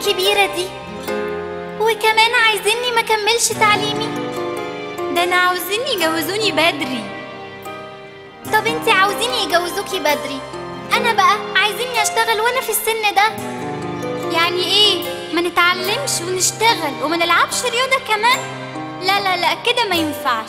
الكبيرة دي وكمان عايزيني ما كملش تعليمي ده انا عاوزين يجوزوني بدري طب انتي عاوزيني يجوزوكي بدري انا بقى عايزيني اشتغل وانا في السن ده يعني ايه ما نتعلمش ونشتغل وما نلعبش رياضة كمان لا لا لا كده ما ينفعش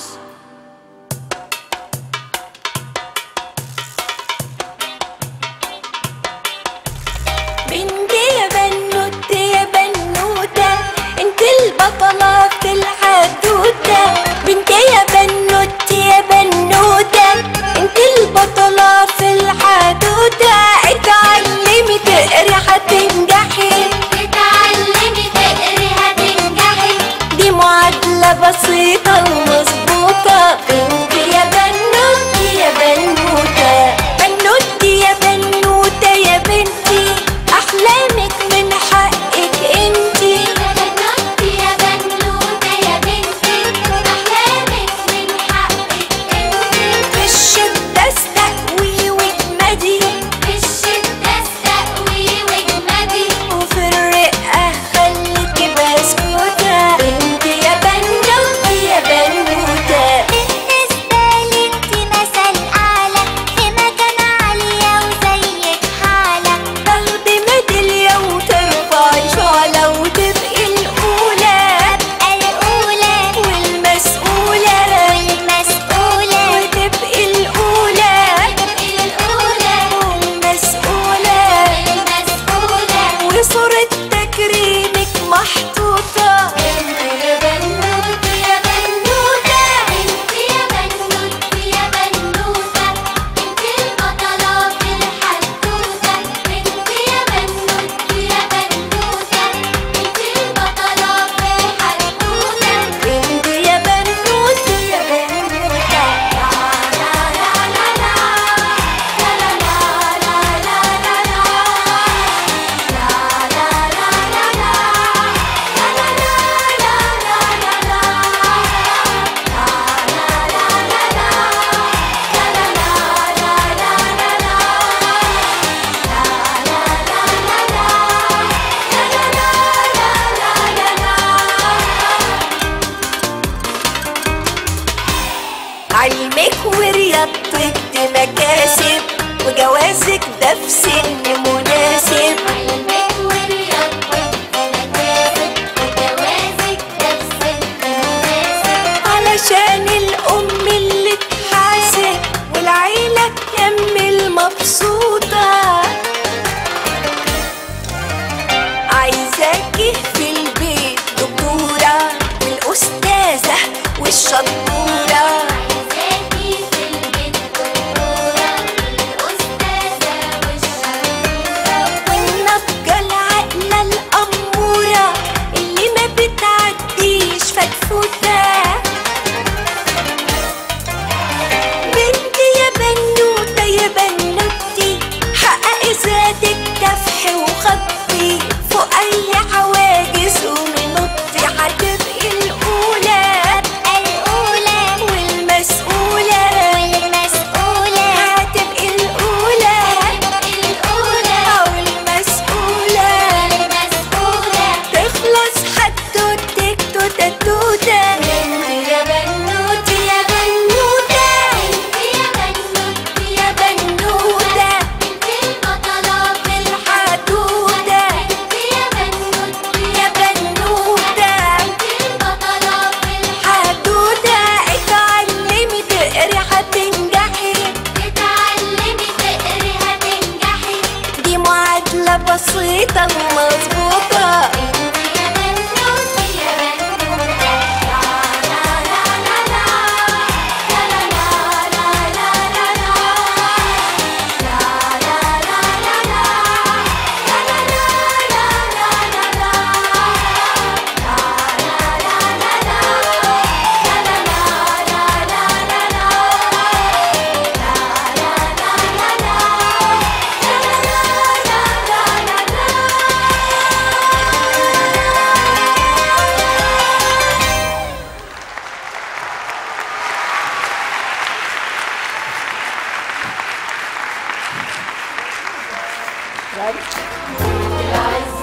بنتي يا بنوتة يا بنوتة انت البطلة في الحدوتة بنتي يا بنوتة يا بنوتة انت البطلة في الحدوتة اتعلمي تقري هتنجحي اتعلمي تقري هتنجحي دي معادلة بسيطة ومظبوطة بنتي يا بنوتي يا بنوتة بنوتي يا بنوتة يا بنتي أحلامك من حقك انتي يا بنوتي يا بنوتة يا بنتي أحلامك من حقك انتي في الشدة استقوي واجمدي في الشدة استقوي واجمدي وفي الرقة خليكي بسكوتة بنتي يا بنوتي يا بنوتة بالنسبة لي انتي مثل أعلى في مكان عالية وزيك حالة تاخدي ميدالية وترفعي شعلة وتبقي الأولى أبقى الأولى والمسؤولة والمسؤولة وتبقي الأولى الأولى والمسؤولة المسؤولة وصورة تكريمك محطوطة يا بنوتي يا بنوتة انتي يا بنوتي يا بنوتة انتي البطلة في الحدوتة انتي يا بنوتي يا بنوتة انتي البطلة في الحدوتة انت يا بنوتة يا بنوتة علمك ورياضتك دي مكاسب وجوازك ده في سن مناسب علمك ورياضتك مكاسب وجوازك ده في سن مناسب علشان الأم اللي تحاسب والعيلة تكمل مبسوطة عايزاكي في البيت دكتورة والأستاذة والشطورة عايزاكي في البيت دكتورة الأستاذة والشطورة والنضجة العاقلة الأمورة اللي ما بتعديش فتفوتة بنتي يا بنوتة يا بنوتي حققي ذاتك كفح وخطي فوق أي حواجز ونطي هتبقي الأولى الأولى والمسؤولة والمسؤولة هتبقي الأولى الأولى والمسؤولة والمسؤولة تخلص حدوتك توتة توتة يا بنوتي يا بنوتة انتي يا بنوتي يا يا بنوتة انتي البطلة في حدودة انتي يا بنوتي يا بنوتة انتي البطلة في حدودة اتعلمي تقري هتنجحي تتعلمي تقري هتنجحي دي معادلة بسيطة ومظبوطة يا بنوتي يا بنوتة لا لا لا لا لا لا لا لا لا لا لا لا لا لا العز